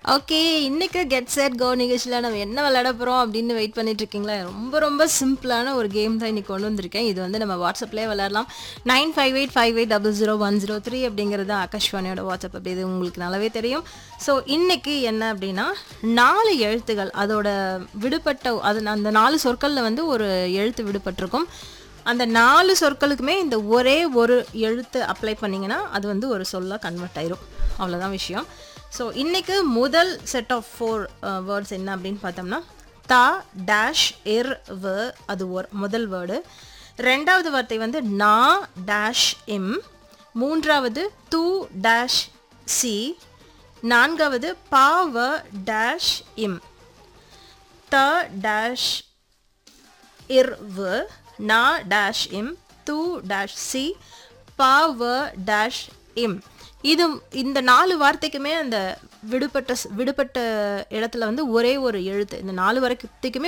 okay இன்னைக்கு get set go நிகழ்ச்சியில் நம்ம என்ன விளையாட போகிறோம் அப்படின்னு வெயிட் பண்ணிட்டு இருக்கீங்களா ரொம்ப ரொம்ப சிம்பிளான ஒரு கேம் தான் இன்னைக்கு கொண்டு வந்திருக்கேன் இது வந்து நம்ம வாட்ஸ்அப்லேயே விளையாடலாம் nine five eight five eight double zero one zero three அப்படிங்கிறது தான் ஆகாஷ்வாணியோட வாட்ஸ்அப் அப்படி இது உங்களுக்கு நல்லாவே தெரியும் ஸோ இன்னைக்கு என்ன அப்படின்னா நாலு எழுத்துகள் அதோட விடுபட்ட அது அந்த நாலு சொற்களில் வந்து ஒரு எழுத்து விடுபட்டிருக்கும் அந்த நாலு சொற்களுக்குமே இந்த ஒரே ஒரு எழுத்து அப்ளை பண்ணிங்கன்னா அது வந்து ஒரு சொல்லாக கன்வெர்ட் ஆயிரும் அவ்வளோதான் விஷயம் ஸோ இன்னைக்கு முதல் செட் ஆஃப் ஃபோர் வேர்ட்ஸ் என்ன அப்படின்னு பார்த்தோம்னா தா டேஷ் இர் வ அது ஒரு முதல் வேர்டு ரெண்டாவது வார்த்தை வந்து நா டேஷ் இம் மூன்றாவது தூ டேஷ் சி நான்காவது பாவ டேஷ் இம் த டேஷ் இர்வு நா டேஷ் இம் தூ டேஷ் சி பாவ டேஷ் இம் இது இந்த நாலு வார்த்தைக்குமே அந்த விடுபட்ட ஸ்- விடுபட்ட இடத்துல வந்து ஒரே ஒரு எழுத்து இந்த நாலு வரைக்குமே